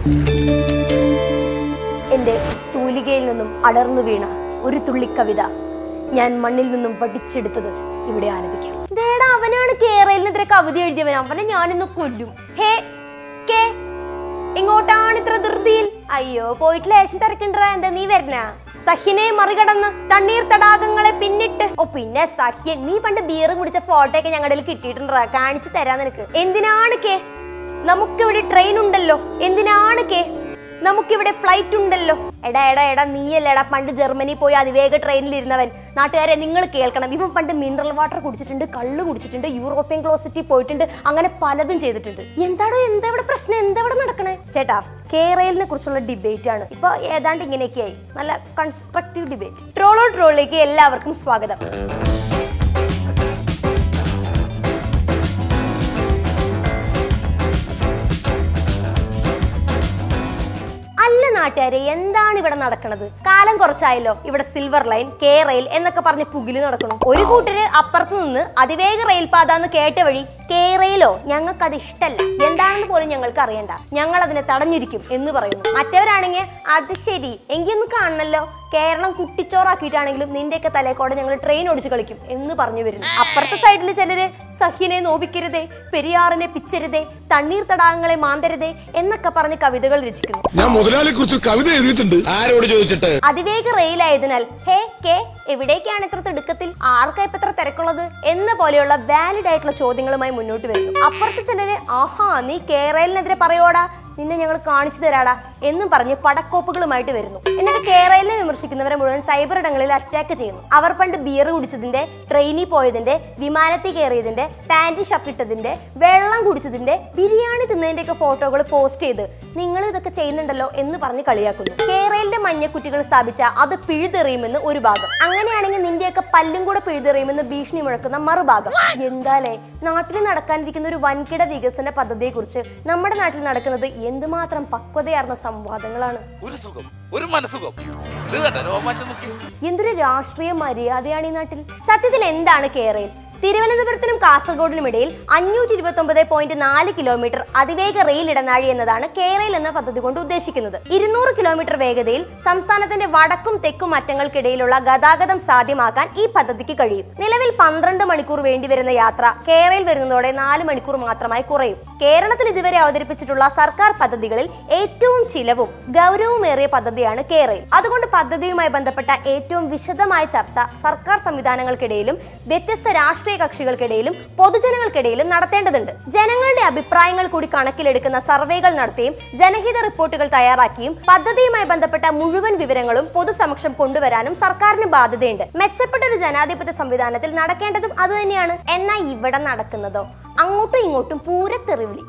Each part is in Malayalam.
എൻ്റെ തൂലികയിൽ നിന്നും അടർന്നു വീണ ഒരു തുള്ളി കവിത ഞാൻ മണ്ണിൽ നിന്നും പഠിച്ചെടുത്തത് ഇവിടെ ആലപിക്കാം ദേടാ അവനാണ് കേരളിനെതിരെ കവിത എഴുതിയവൻ അവനെ ഞാനിന്ന് കൊല്ലും ഹേ കേ എങ്ങോട്ടാണ് ഇത്ര ധൃതിയിൽ അയ്യോ പോയിട്ട് ലേശം തിരക്കണ്ട എന്താ നീ വരണ സഹ്യനെ മറികടന്ന് തണ്ണീർ തടാകങ്ങളെ പിന്നിട്ട് ഓ പിന്നെ സഹ്യൻ നീ പണ്ട് ബിയർ കുടിച്ച ഫോട്ടോ ഒക്കെ ഞങ്ങളുടെ കിട്ടിയിട്ടുണ്ടാ കാണിച്ചു തരാൻ നിനക്ക് എന്തിനാണ് കേ നമുക്കിവിടെ ട്രെയിൻ ഉണ്ടല്ലോ എന്തിനാണ് കേ നമുക്കിവിടെ ഫ്ലൈറ്റ് ഉണ്ടല്ലോ എടാ എടാ എടാ നീയല്ലേടാ പണ്ട് ജർമ്മനി പോയി അതിവേഗ ട്രെയിനിൽ ഇരുന്നവൻ നാട്ടുകാരെ നിങ്ങൾ കേൾക്കണം ഇവൻ പണ്ട് മിനറൽ വാട്ടർ കുടിച്ചിട്ടുണ്ട് കള്ള് കുടിച്ചിട്ടുണ്ട് യൂറോപ്യൻ ക്ലോസറ്റിൽ പോയിട്ടുണ്ട് അങ്ങനെ പലതും ചെയ്തിട്ടുണ്ട് എന്താടോ എന്താ ഇവിടെ പ്രശ്നം എന്താ ഇവിടെ നടക്കണേ ചേട്ടാ കേരളിനെ കുറിച്ചുള്ള ഡിബേറ്റ് ആണ് ഇപ്പൊ ഏതാണ്ട് ഇങ്ങനെയൊക്കെയായി നല്ല കൺസ്ട്രക്റ്റീവ് ഡിബേറ്റ് ട്രോളോ ട്രോളിലേക്ക് എല്ലാവർക്കും സ്വാഗതം അല്ല നാട്ടുകാരെ എന്താണ് ഇവിടെ നടക്കുന്നത് കാലം കുറച്ചായല്ലോ ഇവിടെ സിൽവർ ലൈൻ കെ റെയിൽ എന്നൊക്കെ പറഞ്ഞ് പുകില് നടക്കണം ഒരു കൂട്ടര് അപ്പുറത്ത് നിന്ന് അതിവേഗ റെയിൽപാത എന്ന് കേട്ട വഴി കെ റെയിലോ ഞങ്ങൾക്ക് അത് ഇഷ്ടല്ല എന്താണെന്ന് പോലും ഞങ്ങൾക്ക് അറിയണ്ട ഞങ്ങൾ അതിനെ തടഞ്ഞിരിക്കും എന്ന് പറയുന്നു മറ്റവരാണെങ്കിൽ അത് ശരി എങ്കിൽ ഒന്ന് കാണണല്ലോ കേരളം കുട്ടിച്ചോറാക്കിയിട്ടാണെങ്കിലും നിന്റെയൊക്കെ തലേക്കോടെ ഞങ്ങൾ ട്രെയിൻ ഓടിച്ച് കളിക്കും എന്ന് പറഞ്ഞു വരുന്നു അപ്പുറത്തെ സൈഡിൽ ചിലര് സഹ്യനെ നോവിക്കരുതേ പെരിയാറിനെ പിച്ചരുതേ തണ്ണീർ തടാകങ്ങളെ മാന്തരുതേ എന്നൊക്കെ പറഞ്ഞ് കവിതകൾ രചിക്കുന്നു ഞാൻ മുതലാളിയെ കുറിച്ച് കവിത എഴുതിയിട്ടുണ്ട് ആരോട് ചോദിച്ചിട്ട് അതിവേഗ റെയിലായതിനാൽ ഹേ കെ എവിടേക്കാണ് ഇത്ര തിടുക്കത്തിൽ ആർക്കാ ഇപ്പൊ ഇത്ര തിരക്കുള്ളത് എന്ന പോലെയുള്ള വാലിഡ് ആയിട്ടുള്ള ചോദ്യങ്ങളുമായി മുന്നോട്ട് വരുന്നു അപ്പുറത്ത് ചിലര് ആഹാ നീ കേരളിനെതിരെ പറയോടാ നിന്നെ ഞങ്ങൾ കാണിച്ചു തരാടാ എന്നും പറഞ്ഞ് പടക്കോപ്പുകളുമായിട്ട് വരുന്നു എന്നിട്ട് കേരളിനെ വിമർശിക്കുന്നവരെ മുഴുവൻ സൈബർ ഇടങ്ങളിൽ അറ്റാക്ക് ചെയ്യുന്നു അവർ പണ്ട് ബിയർ കുടിച്ചതിന്റെ ട്രെയിനിൽ പോയതിന്റെ വിമാനത്തിൽ കയറിയതിന്റെ പാന്റ് ഷർട്ടിട്ടതിന്റെ വെള്ളം കുടിച്ചതിന്റെ ബിരിയാണി തിന്നതിന്റെ ഒക്കെ ഫോട്ടോകൾ പോസ്റ്റ് ചെയ്ത് നിങ്ങൾ ഇതൊക്കെ ചെയ്യുന്നുണ്ടല്ലോ എന്ന് പറഞ്ഞ് കളിയാക്കുന്നു കേരളിന്റെ മഞ്ഞക്കുറ്റികൾ സ്ഥാപിച്ച അത് പിഴുതെറിയുമെന്ന് ഒരു ഭാഗം അങ്ങനെയാണെങ്കിൽ നിന്റെയൊക്കെ പല്ലും കൂടെ പിഴുതെറിയുമെന്ന് ഭീഷണി മുഴക്കുന്ന മറുഭാഗം എന്താലേ നാട്ടിൽ നടക്കാനിരിക്കുന്ന ഒരു വൻകിട വികസന പദ്ധതിയെ കുറിച്ച് നമ്മുടെ നാട്ടിൽ നടക്കുന്നത് എന്തുമാത്രം പക്വതയാർന്ന സംവാദങ്ങളാണ് ഒരു സുഖം ഒരു മനസുഖം ഇത് കണ്ട രോമാഞ്ചം നോക്കി എന്തൊരു രാഷ്ട്രീയ മര്യാദയാണ് ഈ നാട്ടിൽ സത്യത്തിൽ എന്താണ് കേരയിൽ തിരുവനന്തപുരത്തിനും കാസർഗോഡിനും ഇടയിൽ അഞ്ഞൂറ്റി ഇരുപത്തി ഒമ്പത് പോയിന്റ് നാല് കിലോമീറ്റർ അതിവേഗ റെയിൽ ഇടനാഴി എന്നതാണ് കേരയിൽ എന്ന പദ്ധതി കൊണ്ട് ഉദ്ദേശിക്കുന്നത് ഇരുന്നൂറ് കിലോമീറ്റർ വേഗതയിൽ സംസ്ഥാനത്തിന്റെ വടക്കും തെക്കും അറ്റങ്ങൾക്കിടയിലുള്ള ഗതാഗതം സാധ്യമാക്കാൻ ഈ പദ്ധതിക്ക് കഴിയും നിലവിൽ പന്ത്രണ്ട് മണിക്കൂർ വേണ്ടിവരുന്ന യാത്ര കേരളയിൽ വരുന്നതോടെ നാല് മണിക്കൂർ മാത്രമായി കുറയും കേരളത്തിൽ ഇതുവരെ അവതരിപ്പിച്ചിട്ടുള്ള സർക്കാർ പദ്ധതികളിൽ ഏറ്റവും ചിലവും ഗൗരവമേറിയ പദ്ധതിയാണ് കേരയിൽ അതുകൊണ്ട് പദ്ധതിയുമായി ബന്ധപ്പെട്ട ഏറ്റവും വിശദമായ ചർച്ച സർക്കാർ സംവിധാനങ്ങൾക്കിടയിലും വ്യത്യസ്ത രാഷ്ട്രീയ കക്ഷികൾക്കിടയിലും പൊതുജനങ്ങൾക്കിടയിലും നടത്തേണ്ടതുണ്ട് ജനങ്ങളുടെ അഭിപ്രായങ്ങൾ കൂടി കണക്കിലെടുക്കുന്ന സർവേകൾ നടത്തിയും ജനഹിത റിപ്പോർട്ടുകൾ തയ്യാറാക്കിയും പദ്ധതിയുമായി ബന്ധപ്പെട്ട മുഴുവൻ വിവരങ്ങളും പൊതുസമക്ഷം കൊണ്ടുവരാനും സർക്കാരിന് ബാധ്യതയുണ്ട് മെച്ചപ്പെട്ട ഒരു ജനാധിപത്യ സംവിധാനത്തിൽ നടക്കേണ്ടതും അതുതന്നെയാണ് എന്നാൽ ഇവിടെ നടക്കുന്നതോ അങ്ങോട്ടും ഇങ്ങോട്ടും പൂരത്തെറിവിളി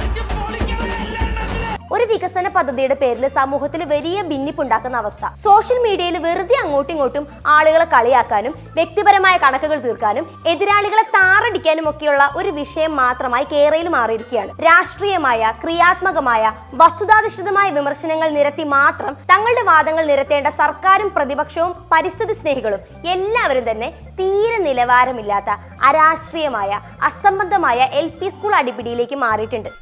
ഒരു വികസന പദ്ധതിയുടെ പേരിൽ സമൂഹത്തിൽ വലിയ ഭിന്നിപ്പുണ്ടാക്കുന്ന അവസ്ഥ സോഷ്യൽ മീഡിയയിൽ വെറുതെ അങ്ങോട്ടും ഇങ്ങോട്ടും ആളുകളെ കളിയാക്കാനും വ്യക്തിപരമായ കണക്കുകൾ തീർക്കാനും എതിരാളികളെ താറടിക്കാനും ഒക്കെയുള്ള ഒരു വിഷയം മാത്രമായി കേരളയിൽ മാറിയിരിക്കുകയാണ് രാഷ്ട്രീയമായ ക്രിയാത്മകമായ വസ്തുതാധിഷ്ഠിതമായ വിമർശനങ്ങൾ നിരത്തി മാത്രം തങ്ങളുടെ വാദങ്ങൾ നിരത്തേണ്ട സർക്കാരും പ്രതിപക്ഷവും പരിസ്ഥിതി സ്നേഹികളും എല്ലാവരും തന്നെ തീരെ നിലവാരമില്ലാത്ത അരാഷ്ട്രീയമായ അസംബന്ധമായ എൽ പി സ്കൂൾ അടിപിടിയിലേക്ക് മാറിയിട്ടുണ്ട്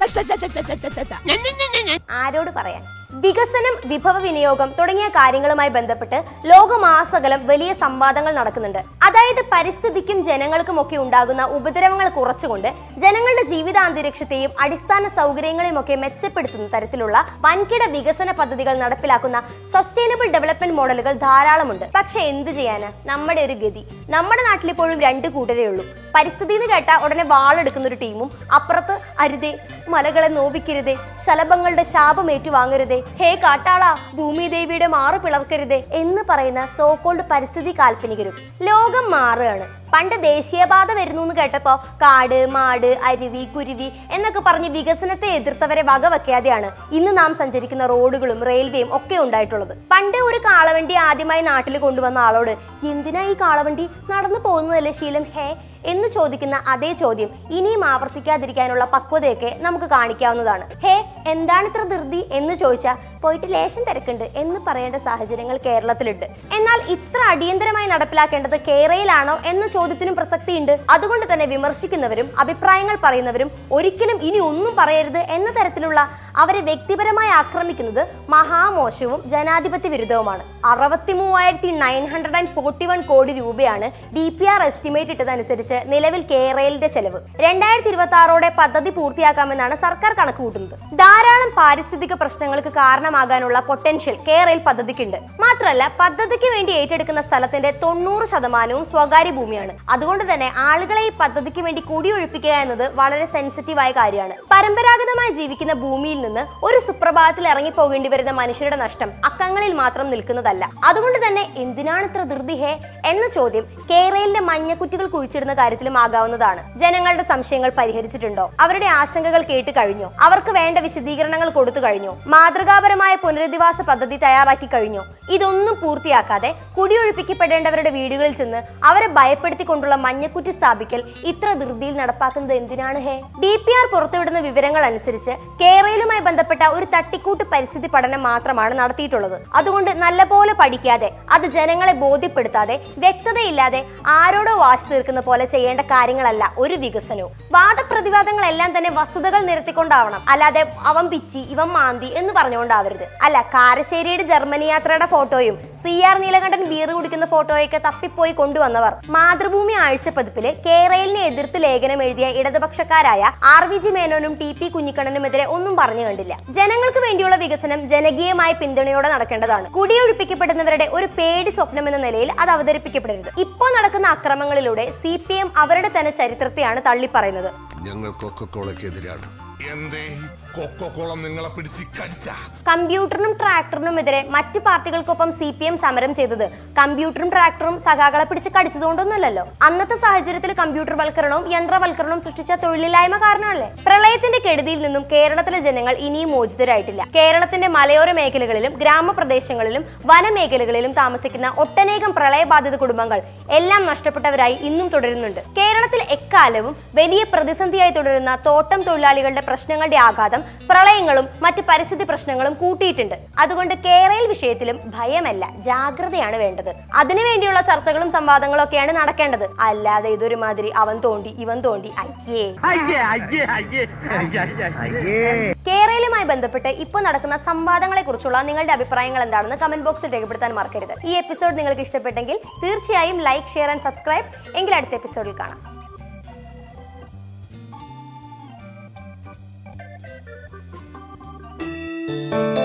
ആരോട് പറയാൻ വികസനം വിഭവ വിനിയോഗം തുടങ്ങിയ കാര്യങ്ങളുമായി ബന്ധപ്പെട്ട് ലോകമാസകലം വലിയ സംവാദങ്ങൾ നടക്കുന്നുണ്ട് അതായത് പരിസ്ഥിതിക്കും ജനങ്ങൾക്കും ഒക്കെ ഉണ്ടാകുന്ന ഉപദ്രവങ്ങൾ കുറച്ചുകൊണ്ട് ജനങ്ങളുടെ ജീവിതാന്തരീക്ഷത്തെയും അടിസ്ഥാന സൗകര്യങ്ങളെയും ഒക്കെ മെച്ചപ്പെടുത്തുന്ന തരത്തിലുള്ള വൻകിട വികസന പദ്ധതികൾ നടപ്പിലാക്കുന്ന സസ്റ്റൈനബിൾ ഡെവലപ്മെന്റ് മോഡലുകൾ ധാരാളമുണ്ട് പക്ഷെ എന്ത് ചെയ്യാന് നമ്മുടെ ഒരു ഗതി നമ്മുടെ നാട്ടിൽ ഇപ്പോഴും രണ്ട് കൂട്ടരേ ഉള്ളൂ പരിസ്ഥിതി എന്ന് കേട്ടാൽ ഉടനെ വാളെടുക്കുന്ന ഒരു ടീമും അപ്പുറത്ത് അരുതേ മലകളെ നോവിക്കരുതേ ശലഭങ്ങളുടെ ശാപം ഏറ്റുവാങ്ങരുതേ ഹേ കാട്ടാള ഭൂമി ദേവിയുടെ മാറ് പിളർക്കരുതേ എന്ന് പറയുന്ന സോക്കോൾഡ് പരിസ്ഥിതി കാൽപ്പനികരും ലോകം മാറുകയാണ് പണ്ട് ദേശീയപാത വരുന്നു എന്ന് കേട്ടപ്പോ കാട് മാട് അരുവി കുരുവി എന്നൊക്കെ പറഞ്ഞ് വികസനത്തെ എതിർത്തവരെ വകവെക്കാതെയാണ് ഇന്ന് നാം സഞ്ചരിക്കുന്ന റോഡുകളും റെയിൽവേയും ഒക്കെ ഉണ്ടായിട്ടുള്ളത് പണ്ട് ഒരു കാളവണ്ടി ആദ്യമായി നാട്ടിൽ കൊണ്ടുവന്ന ആളോട് എന്തിനാ ഈ കാളവണ്ടി നടന്നു പോകുന്നതല്ലേ ശീലം ഹേ എന്ന് ചോദിക്കുന്ന അതേ ചോദ്യം ഇനിയും ആവർത്തിക്കാതിരിക്കാനുള്ള പക്വതയൊക്കെ നമുക്ക് കാണിക്കാവുന്നതാണ് ഹേ എന്താണ് ഇത്ര ധൃതി എന്ന് ചോദിച്ചാൽ പോയിട്ട് ലേശം തിരക്കുണ്ട് എന്ന് പറയേണ്ട സാഹചര്യങ്ങൾ കേരളത്തിലുണ്ട് എന്നാൽ ഇത്ര അടിയന്തരമായി നടപ്പിലാക്കേണ്ടത് കേരളയിലാണോ എന്ന ചോദ്യത്തിനും പ്രസക്തിയുണ്ട് അതുകൊണ്ട് തന്നെ വിമർശിക്കുന്നവരും അഭിപ്രായങ്ങൾ പറയുന്നവരും ഒരിക്കലും ഇനി ഒന്നും പറയരുത് എന്ന തരത്തിലുള്ള അവരെ വ്യക്തിപരമായി ആക്രമിക്കുന്നത് മഹാമോശവും ജനാധിപത്യ വിരുദ്ധവുമാണ് അറുപത്തി മൂവായിരത്തി nine hundred and forty one കോടി രൂപയാണ് ഡി പി ആർ എസ്റ്റിമേറ്റ് ഇട്ടതനുസരിച്ച് നിലവിൽ കേരളയുടെ ചെലവ് രണ്ടായിരത്തി ഇരുപത്തി ആറോടെ പദ്ധതി പൂർത്തിയാക്കാമെന്നാണ് സർക്കാർ കണക്ക് കൂട്ടുന്നത് ധാരാളം പാരിസ്ഥിതിക പ്രശ്നങ്ങൾക്ക് കാരണമാകാനുള്ള പൊട്ടൻഷ്യൽ കേരളയിൽ പദ്ധതിക്കുണ്ട് മാത്രമല്ല പദ്ധതിക്ക് വേണ്ടി ഏറ്റെടുക്കുന്ന സ്ഥലത്തിന്റെ തൊണ്ണൂറ് ശതമാനവും സ്വകാര്യ ഭൂമിയാണ് അതുകൊണ്ട് തന്നെ ആളുകളെ ഈ പദ്ധതിക്ക് വേണ്ടി കുടിയൊഴിപ്പിക്കുക എന്നത് വളരെ സെൻസിറ്റീവായ കാര്യമാണ് പരമ്പരാഗതമായി ജീവിക്കുന്ന ഭൂമിയിൽ നിന്ന് ഒരു സുപ്രഭാതത്തിൽ ഇറങ്ങി പോകേണ്ടി വരുന്ന മനുഷ്യരുടെ നഷ്ടം അക്കങ്ങളിൽ മാത്രം നിൽക്കുന്നതല്ല അതുകൊണ്ട് തന്നെ എന്തിനാണ് ഇത്ര ധൃതി ഹേ എന്ന ചോദ്യം കേരളയിലെ മഞ്ഞക്കുറ്റികൾ കുഴിച്ചിടുന്ന കാര്യത്തിലും ആകാവുന്നതാണ് ജനങ്ങളുടെ സംശയങ്ങൾ പരിഹരിച്ചിട്ടുണ്ടോ അവരുടെ ആശങ്കകൾ കേട്ട് കഴിഞ്ഞോ അവർക്ക് വേണ്ട വിശദീകരണങ്ങൾ കൊടുത്തു കഴിഞ്ഞോ മാതൃകാപരമായ പുനരധിവാസ പദ്ധതി തയ്യാറാക്കി കഴിഞ്ഞോ ഇതൊന്നും പൂർത്തിയാക്കാതെ കുടിയൊഴിപ്പിക്കപ്പെടേണ്ടവരുടെ വീടുകളിൽ ചെന്ന് അവരെ ഭയപ്പെടുത്തിക്കൊണ്ടുള്ള മഞ്ഞക്കുറ്റി സ്ഥാപിക്കൽ ഇത്ര ധൃതിയിൽ നടപ്പാക്കുന്നത് എന്തിനാണ് ഹേ ഡി പി ആർ പുറത്തുവിടുന്ന വിവരങ്ങൾ അനുസരിച്ച് കേരളയിലുമായി ബന്ധപ്പെട്ട ഒരു തട്ടിക്കൂട്ട് പരിസ്ഥിതി പഠനം മാത്രമാണ് നടത്തിയിട്ടുള്ളത് അതുകൊണ്ട് നല്ലപോലെ പഠിക്കാതെ അത് ജനങ്ങളെ ബോധ്യപ്പെടുത്താതെ വ്യക്തതയില്ലാതെ ആരോടോ വാശി തീർക്കുന്ന പോലെ ചെയ്യേണ്ട കാര്യങ്ങളല്ല ഒരു വികസനവും വാദപ്രതിവാദങ്ങളെല്ലാം തന്നെ വസ്തുതകൾ നിരത്തിക്കൊണ്ടാവണം അല്ലാതെ അവൻ പിച്ചി ഇവൻ മാന്തി എന്ന് പറഞ്ഞുകൊണ്ടാവരുത് അല്ല കാരശ്ശേരിയുടെ ജർമ്മനി യാത്രയുടെ ഫോട്ടോയും സി ആർ നീലകണ്ഠൻ ബീർ കുടിക്കുന്ന ഫോട്ടോയൊക്കെ തപ്പിപ്പോയി കൊണ്ടുവന്നവർ മാതൃഭൂമി ആഴ്ചപ്പതിപ്പില് കേരളിനെ എതിർത്ത് ലേഖനം എഴുതിയ ഇടതുപക്ഷക്കാരായ ആർ വി ജി മേനോനും ടി പി കുഞ്ഞിക്കണ്ണനുമെതിരെ ഒന്നും പറഞ്ഞു കണ്ടില്ല ജനങ്ങൾക്ക് വേണ്ടിയുള്ള വികസനം ജനകീയമായ പിന്തുണയോടെ നടക്കേണ്ടതാണ് കുടിയൊഴിപ്പിക്കപ്പെടുന്നവരുടെ ഒരു പേടി സ്വപ്നം എന്ന നിലയിൽ അത് അവതരിപ്പിക്കപ്പെടരുത് ഇപ്പോൾ നടക്കുന്ന അക്രമങ്ങളിലൂടെ സി പി എം അവരുടെ തന്നെ ചരിത്രത്തെയാണ് തള്ളിപ്പറയുന്നത് ഞങ്ങൾ കൊക്കക്കോളക്കെതിരാണ് എന്തേ കൊക്കോക്കോളം നിങ്ങളെ പിടിച്ച് കടിച്ച കമ്പ്യൂട്ടറിനും ട്രാക്ടറിനുമെതിരെ മറ്റ് പാർട്ടികൾക്കൊപ്പം സി പി എം സമരം ചെയ്തത് കമ്പ്യൂട്ടറും ട്രാക്ടറും സഖാക്കളെ പിടിച്ച് കടിച്ചതുകൊണ്ടൊന്നുമല്ലല്ലോ അന്നത്തെ സാഹചര്യത്തിൽ കമ്പ്യൂട്ടർ വൽക്കരണവും യന്ത്രവൽക്കരണവും സൃഷ്ടിച്ച തൊഴിലില്ലായ്മ കാരണമല്ലേ പ്രളയത്തിന്റെ കെടുതിയിൽ നിന്നും കേരളത്തിലെ ജനങ്ങൾ ഇനിയും മോചിതരായിട്ടില്ല കേരളത്തിന്റെ മലയോര മേഖലകളിലും ഗ്രാമപ്രദേശങ്ങളിലും വനമേഖലകളിലും താമസിക്കുന്ന ഒട്ടനേകം പ്രളയബാധിത കുടുംബങ്ങൾ എല്ലാം നഷ്ടപ്പെട്ടവരായി ഇന്നും തുടരുന്നുണ്ട് കേരളത്തിൽ എക്കാലവും വലിയ പ്രതിസന്ധിയായി തുടരുന്ന തോട്ടം തൊഴിലാളികളുടെ പ്രശ്നങ്ങളുടെ ആഘാതം പ്രളയങ്ങളും മറ്റ് പരിസ്ഥിതി പ്രശ്നങ്ങളും കൂട്ടിയിട്ടുണ്ട് അതുകൊണ്ട് കേരള വിഷയത്തിലും ഭയമല്ല ജാഗ്രതയാണ് വേണ്ടത് അതിനുവേണ്ടിയുള്ള ചർച്ചകളും സംവാദങ്ങളും ഒക്കെയാണ് നടക്കേണ്ടത് അല്ലാതെ ഇതൊരു മാതിരി അവൻ തോണ്ടി ഇവൻ തോണ്ടി അയ്യേ അയ്യേ അയ്യേ അയ്യേ അയ്യേ കേരളയുമായി ബന്ധപ്പെട്ട് ഇപ്പോൾ നടക്കുന്ന സംവാദങ്ങളെ കുറിച്ചുള്ള നിങ്ങളുടെ അഭിപ്രായങ്ങൾ എന്താണെന്ന് കമന്റ് ബോക്സിൽ രേഖപ്പെടുത്താൻ മറക്കരുത് ഈ എപ്പിസോഡ് നിങ്ങൾക്ക് ഇഷ്ടപ്പെട്ടെങ്കിൽ തീർച്ചയായും ലൈക്ക് ഷെയർ ആൻഡ് സബ്സ്ക്രൈബ് എങ്കിൽ അടുത്ത എപ്പിസോഡിൽ കാണാം